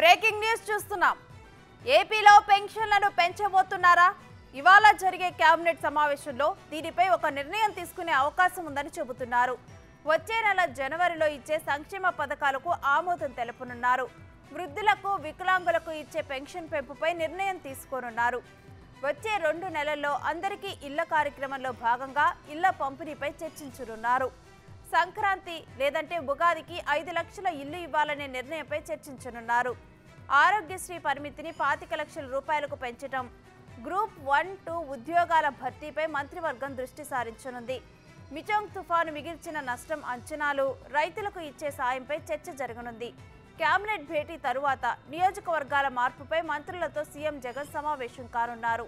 Breaking news చూస్తున్నాం ఏపీలో పెన్షన్లను పెంచబోతున్నారా ఇవాళ జరిగే కేబినెట్ సమావేశంలో దీనిపై ఒక నిర్ణయం తీసుకునే అవకాశం ఉందని చెబుతున్నారు వచ్చే నెల జనవరిలో ఇచ్చే సంక్షేమ పథకాలకు ఆమోదం తెలుపనున్నారు వృద్ధులకు వికలాంగులకు ఇచ్చే పెన్షన్ పెంపుపై నిర్ణయం తీసుకోనున్నారు వచ్చే రెండు నెలల్లో అందరికీ ఇళ్ల కార్యక్రమంలో భాగంగా ఇళ్ల పంపిణీపై చర్చించనున్నారు సంక్రాంతి లేదంటే ఉగాదికి ఐదు లక్షల ఇల్లు ఇవ్వాలనే నిర్ణయంపై చర్చించనున్నారు ఆరోగ్యశ్రీ పరిమితిని పాతిక లక్షల రూపాయలకు పెంచడం గ్రూప్ వన్ టూ ఉద్యోగాల భర్తీపై మంత్రివర్గం దృష్టి సారించనుంది మిచోంగ్ తుఫాను మిగిల్చిన నష్టం అంచనాలు రైతులకు ఇచ్చే సాయంపై చర్చ జరగనుంది కేబినెట్ భేటీ తరువాత నియోజకవర్గాల మార్పుపై మంత్రులతో సీఎం జగన్ సమావేశం కానున్నారు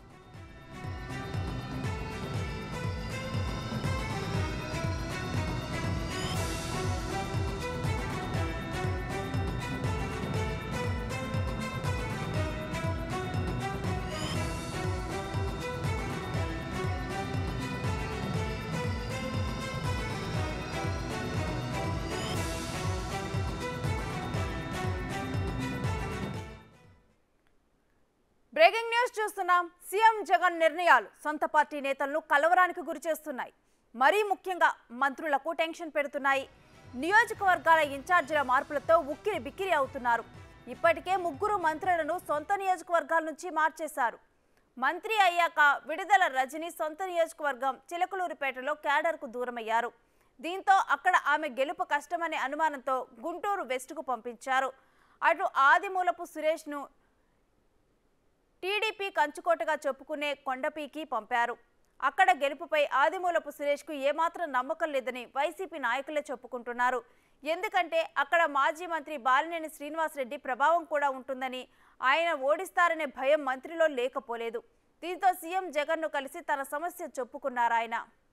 బ్రేకింగ్ న్యూస్ చూస్తున్నాం సీఎం జగన్ నిర్ణయాలు సొంత పార్టీ నేతలను కలవరానికి గురి చేస్తున్నాయి మరీ ముఖ్యంగా మంత్రులకు టెన్షన్ పెడుతున్నాయి నియోజకవర్గాల ఇన్ఛార్జీల మార్పులతో ఉక్కిరి బిక్కిరి అవుతున్నారు ఇప్పటికే ముగ్గురు మంత్రులను సొంత నియోజకవర్గాల నుంచి మార్చేశారు మంత్రి అయ్యాక విడుదల రజని సొంత నియోజకవర్గం చిలకలూరుపేటలో క్యాడర్కు దూరమయ్యారు దీంతో అక్కడ ఆమె గెలుపు కష్టమనే అనుమానంతో గుంటూరు వెస్ట్కు పంపించారు అటు ఆదిమూలపు సురేష్ను టీడీపీ కంచుకోటగా చెప్పుకునే కొండపీకి పంపారు అక్కడ గెలుపుపై ఆదిమూలపు సురేష్కు ఏమాత్రం నమ్మకం లేదని వైసీపీ నాయకులే చెప్పుకుంటున్నారు ఎందుకంటే అక్కడ మాజీ మంత్రి బాలినేని శ్రీనివాసరెడ్డి ప్రభావం కూడా ఉంటుందని ఆయన ఓడిస్తారనే భయం మంత్రిలో లేకపోలేదు దీంతో సీఎం జగన్ను కలిసి తన సమస్య చెప్పుకున్నారు ఆయన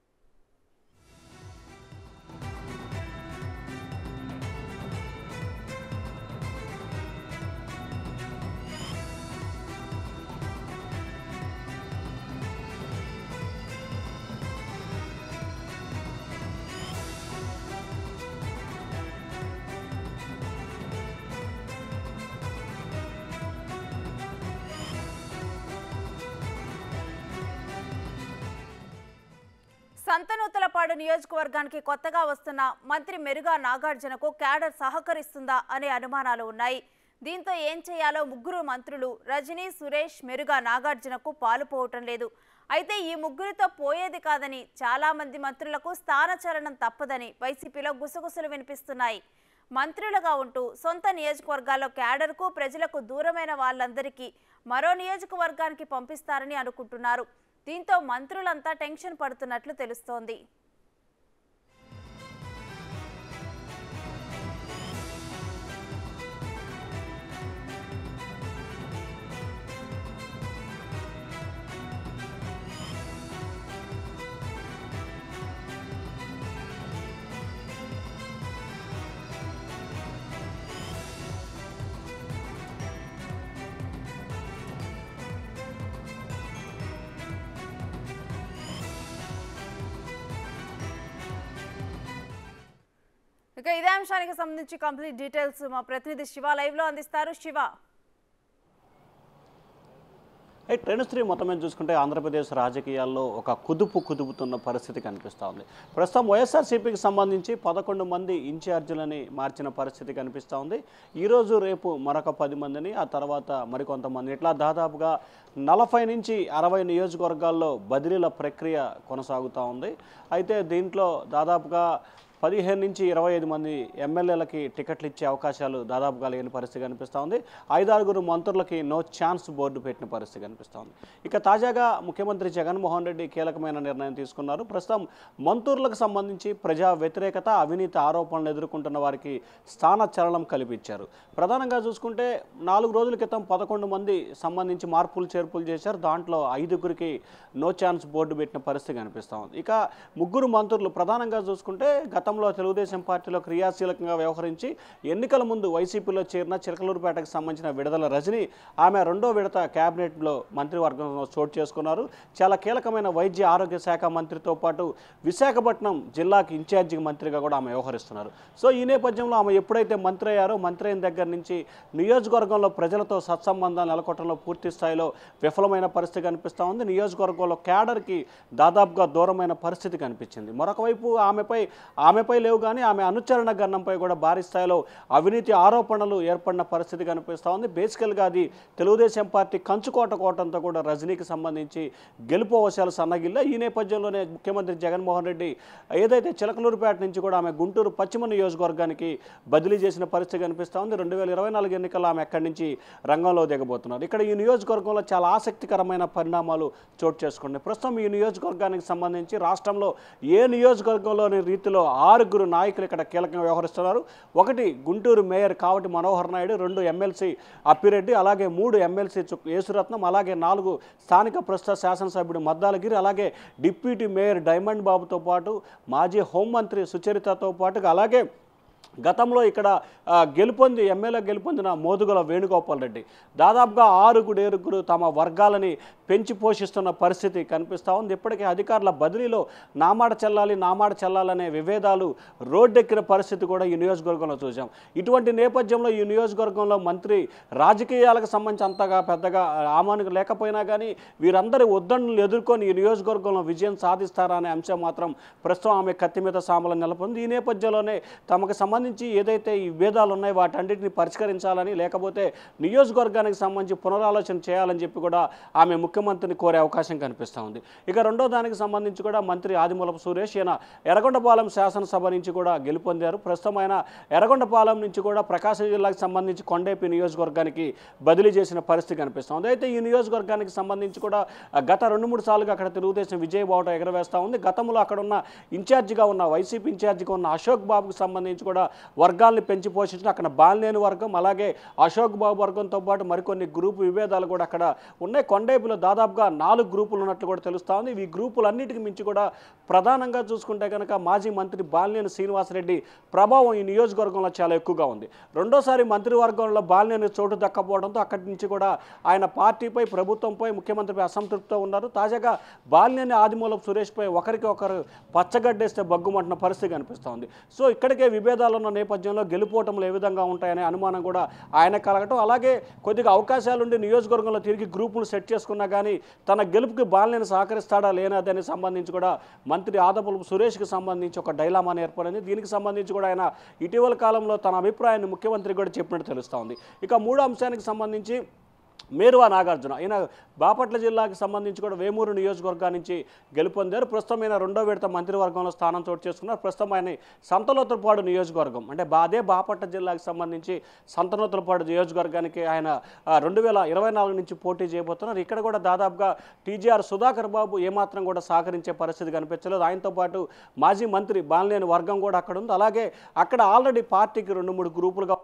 సంతనూతలపాడు నియోజకవర్గానికి కొత్తగా వస్తున్న మంత్రి మెరుగా నాగార్జునకు క్యాడర్ సహకరిస్తుందా అనే అనుమానాలు ఉన్నాయి దీంతో ఏం చేయాలో ముగ్గురు మంత్రులు రజనీ సురేష్ మెరుగా నాగార్జునకు పాలుపోవటం లేదు అయితే ఈ ముగ్గురితో పోయేది కాదని చాలా మంది మంత్రులకు స్థానచలనం తప్పదని వైసీపీలో గుసగుసలు వినిపిస్తున్నాయి మంత్రులుగా ఉంటూ సొంత నియోజకవర్గాల్లో క్యాడర్కు ప్రజలకు దూరమైన వాళ్ళందరికీ మరో నియోజకవర్గానికి పంపిస్తారని అనుకుంటున్నారు దీంతో మంత్రులంతా టెన్షన్ పడుతున్నట్లు తెలుస్తోంది ఇక ఇదే అంశానికి సంబంధించి కంప్లీట్ డీటెయిల్స్ మా ప్రతినిధి శివ లైవ్ లో అందిస్తారు శివ అయితే రేణుశ్రీ మొత్తం మీద చూసుకుంటే ఆంధ్రప్రదేశ్ రాజకీయాల్లో ఒక కుదుపు కుదుపుతున్న పరిస్థితి కనిపిస్తూ ఉంది ప్రస్తుతం వైఎస్ఆర్సీపీకి సంబంధించి పదకొండు మంది ఇన్ఛార్జీలని మార్చిన పరిస్థితి కనిపిస్తూ ఉంది ఈరోజు రేపు మరొక పది మందిని ఆ తర్వాత మరికొంతమంది ఇట్లా దాదాపుగా నలభై నుంచి అరవై నియోజకవర్గాల్లో బదిలీల ప్రక్రియ కొనసాగుతూ ఉంది అయితే దీంట్లో దాదాపుగా పదిహేను నుంచి ఇరవై ఐదు మంది ఎమ్మెల్యేలకి టికెట్లు ఇచ్చే అవకాశాలు దాదాపుగా లేని పరిస్థితి కనిపిస్తూ ఉంది ఐదారుగురు మంత్రులకి నో ఛాన్స్ బోర్డు పెట్టిన పరిస్థితి కనిపిస్తూ ఉంది ఇక తాజాగా ముఖ్యమంత్రి జగన్మోహన్ రెడ్డి కీలకమైన నిర్ణయం తీసుకున్నారు ప్రస్తుతం మంత్రులకు సంబంధించి ప్రజా వ్యతిరేకత అవినీతి ఆరోపణలు ఎదుర్కొంటున్న వారికి స్థాన చలనం కల్పించారు ప్రధానంగా చూసుకుంటే నాలుగు రోజుల క్రితం పదకొండు మంది సంబంధించి మార్పులు చేర్పులు చేశారు దాంట్లో ఐదుగురికి నో ఛాన్స్ బోర్డు పెట్టిన పరిస్థితి కనిపిస్తూ ఉంది ఇక ముగ్గురు మంత్రులు ప్రధానంగా చూసుకుంటే గత గతంలో తెలుగుదేశం పార్టీలో క్రియాశీలకంగా వ్యవహరించి ఎన్నికల ముందు వైసీపీలో చేరిన చిలకలూరుపేటకు సంబంధించిన విడుదల రజని ఆమె రెండో విడత కేబినెట్లో మంత్రివర్గంలో చోటు చేసుకున్నారు చాలా కీలకమైన వైద్య ఆరోగ్య శాఖ మంత్రితో పాటు విశాఖపట్నం జిల్లాకి ఇన్ఛార్జి మంత్రిగా కూడా ఆమె వ్యవహరిస్తున్నారు సో ఈ నేపథ్యంలో ఆమె ఎప్పుడైతే మంత్రి అయ్యారో మంత్రి అయిన దగ్గర నుంచి నియోజకవర్గంలో ప్రజలతో సత్సంబంధాలు నెలకొట్టడంలో పూర్తి స్థాయిలో విఫలమైన పరిస్థితి కనిపిస్తూ ఉంది నియోజకవర్గంలో క్యాడర్కి దాదాపుగా దూరమైన పరిస్థితి కనిపించింది మరొక వైపు ఆమెపై ఆమెపై లేవు కానీ ఆమె అనుచరణ గన్నంపై కూడా భారీ స్థాయిలో అవినీతి ఆరోపణలు ఏర్పడిన పరిస్థితి కనిపిస్తూ ఉంది బేసికల్గా అది తెలుగుదేశం పార్టీ కంచుకోట కోటంతో కూడా రజనీకి సంబంధించి గెలుపు అవకాశాలు సన్నగిల్ల ఈ నేపథ్యంలోనే ముఖ్యమంత్రి జగన్మోహన్ రెడ్డి ఏదైతే చిలకలూరుపేట నుంచి కూడా ఆమె గుంటూరు పశ్చిమ నియోజకవర్గానికి బదిలీ చేసిన పరిస్థితి కనిపిస్తూ ఉంది రెండు వేల ఇరవై నాలుగు ఎన్నికల్లో ఆమె అక్కడి నుంచి రంగంలో దిగబోతున్నారు ఇక్కడ ఈ నియోజకవర్గంలో చాలా ఆసక్తికరమైన పరిణామాలు చోటు చేసుకున్నాయి ప్రస్తుతం ఈ నియోజకవర్గానికి సంబంధించి రాష్ట్రంలో ఏ నియోజకవర్గంలోని రీతిలో ఆరుగురు నాయకులు ఇక్కడ కీలకంగా వ్యవహరిస్తున్నారు ఒకటి గుంటూరు మేయర్ కావటి మనోహర్ నాయుడు రెండు ఎమ్మెల్సీ అప్పిరెడ్డి అలాగే మూడు ఎమ్మెల్సీ చుక్ యేసురత్నం అలాగే నాలుగు స్థానిక ప్రస్తుత శాసనసభ్యుడు మద్దాలగిరి అలాగే డిప్యూటీ మేయర్ డైమండ్ బాబుతో పాటు మాజీ హోంమంత్రి సుచరితతో పాటుగా అలాగే గతంలో ఇక్కడ ఆ, గెలుపొంది ఎమ్మెల్యే గెలుపొందిన మోదుగుల వేణుగోపాల్ రెడ్డి దాదాపుగా ఆరుగురు ఏరుగురు తమ వర్గాలని పెంచి పోషిస్తున్న పరిస్థితి కనిపిస్తూ ఉంది ఇప్పటికే అధికారుల బదిలీలో నామాడ చెల్లాలి నామాడ చెల్లాలనే విభేదాలు రోడ్డెక్కిన పరిస్థితి కూడా ఈ నియోజకవర్గంలో చూసాం ఇటువంటి నేపథ్యంలో ఈ నియోజకవర్గంలో మంత్రి రాజకీయాలకు సంబంధించి అంతగా పెద్దగా ఆమానికి లేకపోయినా కానీ వీరందరి ఒద్దడులు ఎదుర్కొని ఈ నియోజకవర్గంలో విజయం సాధిస్తారా అనే అంశం మాత్రం ప్రస్తుతం ఆమె కత్తి మీద సామలం నెలకొంది ఈ నేపథ్యంలోనే తమకు సంబంధించి ఏదైతే ఈ భేదాలు ఉన్నాయో వాటన్నిటిని పరిష్కరించాలని లేకపోతే నియోజకవర్గానికి సంబంధించి పునరాలోచన చేయాలని చెప్పి కూడా ఆమె ముఖ్యమంత్రిని కోరే అవకాశం కనిపిస్తూ ఉంది ఇక రెండో దానికి సంబంధించి కూడా మంత్రి ఆదిమూలపు సురేష్ ఈయన ఎర్రగొండపాలెం శాసనసభ నుంచి కూడా గెలుపొందారు ప్రస్తుతం ఆయన ఎర్రగొండపాలెం నుంచి కూడా ప్రకాశం జిల్లాకు సంబంధించి కొండేపి నియోజకవర్గానికి బదిలీ చేసిన పరిస్థితి కనిపిస్తుంది అయితే ఈ నియోజకవర్గానికి సంబంధించి కూడా ఆ, గత రెండు మూడు సార్లుగా అక్కడ తెలుగుదేశం విజయ్ బావుట ఎగరవేస్తూ ఉంది గతంలో అక్కడ ఉన్న ఇన్ఛార్జిగా ఉన్న వైసీపీ ఇన్ఛార్జిగా ఉన్న అశోక్ బాబుకు సంబంధించి కూడా వర్గాల్ని పెంచి పోషించిన అక్కడ బాలినేని వర్గం అలాగే అశోక్ బాబు వర్గంతో పాటు మరికొన్ని గ్రూపు విభేదాలు కూడా అక్కడ ఉన్నాయి కొండేపులో దాదాపుగా నాలుగు గ్రూపులు ఉన్నట్లు కూడా తెలుస్తూ ఉంది ఈ గ్రూపులన్నిటికి మించి కూడా ప్రధానంగా చూసుకుంటే కనుక మాజీ మంత్రి బాలినేని శ్రీనివాసరెడ్డి ప్రభావం ఈ నియోజకవర్గంలో చాలా ఎక్కువగా ఉంది రెండోసారి మంత్రివర్గంలో బాలినేని చోటు దక్కపోవడంతో అక్కడి నుంచి కూడా ఆయన పార్టీపై ప్రభుత్వంపై ముఖ్యమంత్రిపై అసంతృప్తితో ఉన్నారు తాజాగా బాలినేని ఆదిమూలపు సురేష్పై ఒకరికి ఒకరు పచ్చగడ్డేస్తే బగ్గుమంటున్న పరిస్థితి కనిపిస్తోంది సో ఇక్కడికే విభేదాలు ఉన్న నేపథ్యంలో గెలుపోవటంలు ఏ విధంగా ఉంటాయనే అనుమానం కూడా ఆయన కలగటం అలాగే కొద్దిగా అవకాశాలుండి నియోజకవర్గంలో తిరిగి గ్రూపులు సెట్ చేసుకున్నా కానీ తన గెలుపుకి బాలినేని సహకరిస్తాడా లేనా దానికి సంబంధించి కూడా మంత్రి ఆదపులపు సురేష్కి సంబంధించి ఒక డైలామాని ఏర్పడింది దీనికి సంబంధించి కూడా ఆయన ఇటీవల కాలంలో తన అభిప్రాయాన్ని ముఖ్యమంత్రి కూడా చెప్పినట్టు తెలుస్తూ ఉంది ఇక మూడో అంశానికి సంబంధించి మేరువా నాగార్జున ఈయన బాపట్ల జిల్లాకి సంబంధించి కూడా వేమూరు నియోజకవర్గం నుంచి గెలుపొందారు ప్రస్తుతం ఆయన రెండో విడత మంత్రివర్గంలో స్థానం చోటు చేసుకున్నారు ప్రస్తుతం ఆయన సంతనోతులపాడు నియోజకవర్గం అంటే బా- అదే బాపట్ల జిల్లాకి సంబంధించి సంతనోతులపాడు నియోజకవర్గానికి ఆయన రెండు వేల ఇరవై నాలుగు నుంచి పోటీ చేయబోతున్నారు ఇక్కడ కూడా దాదాపుగా టీజీఆర్ సుధాకర్ బాబు ఏమాత్రం కూడా సహకరించే పరిస్థితి కనిపించలేదు ఆయనతో పాటు మాజీ మంత్రి బాలినేని వర్గం కూడా అక్కడ ఉంది అలాగే అక్కడ ఆల్రెడీ పార్టీకి రెండు మూడు గ్రూపులుగా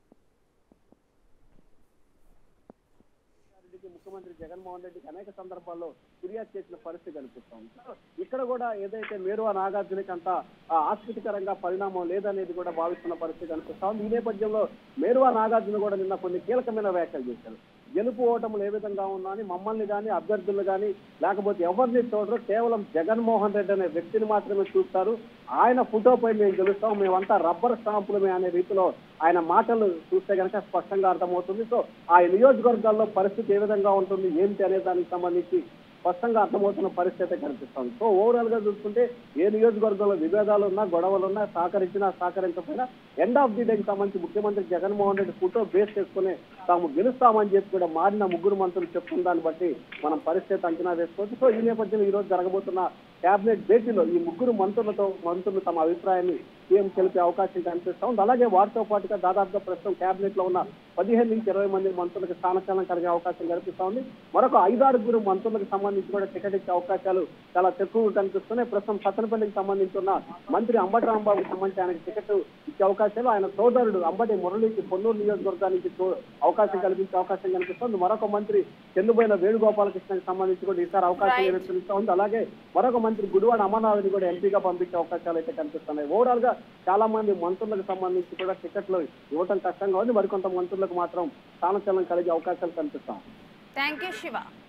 రెడ్డికి ముఖ్యమంత్రి జగన్మోహన్ రెడ్డికి అనేక సందర్భాల్లో ఫిర్యాదు చేసిన పరిస్థితి కనిపిస్తోంది సో ఇక్కడ కూడా ఏదైతే మేరువా నాగార్జునకి అంత ఆ, ఆసక్తికరంగా పరిణామం లేదనేది కూడా భావిస్తున్న పరిస్థితి కనిపిస్తోంది ఈ నేపథ్యంలో మేరువా నాగార్జున కూడా నిన్న కొన్ని కీలకమైన వ్యాఖ్యలు చేశారు గెలుపు ఓటములు ఏ విధంగా ఉన్నా అని మమ్మల్ని కానీ అభ్యర్థులు కానీ లేకపోతే ఎవరిని చూడరు కేవలం జగన్మోహన్ రెడ్డి అనే వ్యక్తిని మాత్రమే చూస్తారు ఆయన ఫోటోపై మేము గెలుస్తాం మేమంతా రబ్బర్ స్టాంపులమే అనే రీతిలో ఆయన మాటలు చూస్తే కనుక స్పష్టంగా అర్థమవుతుంది సో ఆ నియోజకవర్గాల్లో పరిస్థితి ఏ విధంగా ఉంటుంది ఏంటి అనే దానికి సంబంధించి స్పష్టంగా అర్థమవుతున్న పరిస్థితి అయితే కనిపిస్తుంది సో ఓవరాల్ గా చూసుకుంటే ఏ నియోజకవర్గంలో విభేదాలు ఉన్నా గొడవలు ఉన్నా సహకరించినా సహకరించకపోయినా ఎండ్ ఆఫ్ ది డేకి సంబంధించి ముఖ్యమంత్రి జగన్మోహన్ రెడ్డి ఫోటో బేస్ చేసుకుని తాము గెలుస్తామని చెప్పి కూడా మారిన ముగ్గురు మంత్రులు చెప్తున్న దాన్ని బట్టి మనం పరిస్థితి అంచనా వేసుకోవచ్చు సో ఈ నేపథ్యంలో ఈ రోజు జరగబోతున్న కేబినెట్ భేటీలో ఈ ముగ్గురు మంత్రులతో మంత్రులు తమ అభిప్రాయాన్ని సీఎం తెలిపే అవకాశం కనిపిస్తా ఉంది అలాగే వారితో పాటుగా దాదాపుగా ప్రస్తుతం కేబినెట్ లో ఉన్న పదిహేను నుంచి ఇరవై మంది మంత్రులకు స్థానచలనం కలిగే అవకాశం కనిపిస్తా ఉంది మరొక ఐదారుగురు మంత్రులకు సంబంధించి కూడా టికెట్ ఇచ్చే అవకాశాలు చాలా తక్కువ కనిపిస్తున్నాయి ప్రస్తుతం సత్తనపల్లికి సంబంధించి ఉన్న మంత్రి అంబటి రాంబాబుకి సంబంధించి ఆయనకి టికెట్ ఇచ్చే అవకాశాలు ఆయన సోదరుడు అంబటి మురళికి పొన్నూరు నియోజకవర్గానికి తో- అవకాశం కల్పించే అవకాశం కనిపిస్తుంది మరొక మంత్రి చెన్నుబోయిన వేణుగోపాలకృష్ణకి సంబంధించి కూడా ఈసారి అవకాశం Right. కనిపిస్తా ఉంది అలాగే మరొక మంత్రి మంత్రి గుడివాడ అమర్నాథ్ని కూడా ఎంపీగా పంపించే అవకాశాలు అయితే కనిపిస్తున్నాయి ఓవరాల్ గా చాలా మంది మంత్రులకు సంబంధించి కూడా టికెట్లు ఇవ్వటం కష్టంగా ఉంది మరికొంత మంత్రులకు మాత్రం స్థానచలనం కలిగే అవకాశాలు కనిపిస్తాం థ్యాంక్ యూ శివ